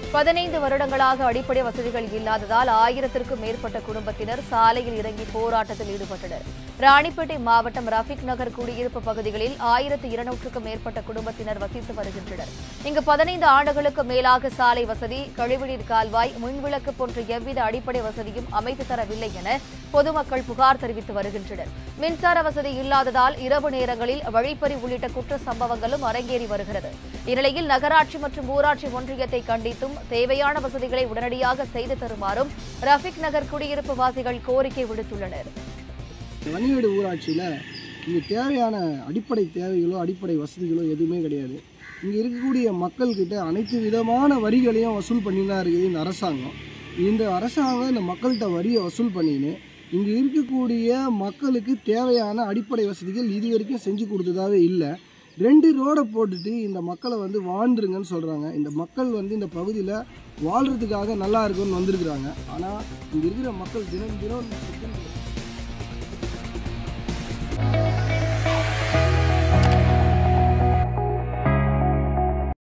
பதினைந்து வருடங்களாக அடிப்படை வசதிகள் இல்லாததால் ஆயிரத்திற்கும் மேற்பட்ட குடும்பத்தினர் சாலையில் இறங்கி போராட்டத்தில் ஈடுபட்டனர் ராணிப்பேட்டை மாவட்டம் ரஃபிக் நகர் குடியிருப்பு பகுதிகளில் ஆயிரத்து இருநூற்றுக்கும் மேற்பட்ட குடும்பத்தினர் வசித்து வருகின்றனர் இங்கு பதினைந்து ஆண்டுகளுக்கு மேலாக சாலை வசதி கழிவுநீர் கால்வாய் மின்விளக்கு போன்ற எவ்வித அடிப்படை வசதியும் அமைத்து தரவில்லை என பொதுமக்கள் புகார் தெரிவித்து வருகின்றனர் மின்சார வசதி இல்லாததால் இரவு நேரங்களில் வழிப்பறி உள்ளிட்ட குற்ற சம்பவங்களும் அரங்கேறி வருகிறது இந்நிலையில் நகராட்சி மற்றும் ஊராட்சி ஒன்றியத்தை கண்டித்தும் தேவையான வசதிகளை உடனடியாக செய்து தருமாறும் ரஃபிக் நகர் குடியிருப்பு வாசிகள் கோரிக்கை விடுத்துள்ளனர் வன்னிவேடு ஊராட்சியில் இங்கே தேவையான அடிப்படை தேவைகளோ அடிப்படை வசதிகளோ எதுவுமே கிடையாது இங்கே இருக்கக்கூடிய மக்கள்கிட்ட அனைத்து விதமான வரிகளையும் வசூல் பண்ணி தான் இருக்குது இந்த அரசாங்கம் இந்த அரசாங்கம் இந்த மக்கள்கிட்ட வரியை வசூல் பண்ணின்னு இங்கே இருக்கக்கூடிய மக்களுக்கு தேவையான அடிப்படை வசதிகள் இது வரைக்கும் செஞ்சு கொடுத்ததாவே இல்லை ரெண்டு ரோடை போட்டுட்டு இந்த மக்களை வந்து வாழ்ந்துருங்கன்னு சொல்கிறாங்க இந்த மக்கள் வந்து இந்த பகுதியில் வாழ்கிறதுக்காக நல்லா இருக்கும்னு வந்திருக்கிறாங்க ஆனால் இங்கே இருக்கிற மக்கள் தினம் தினம் சுத்தம்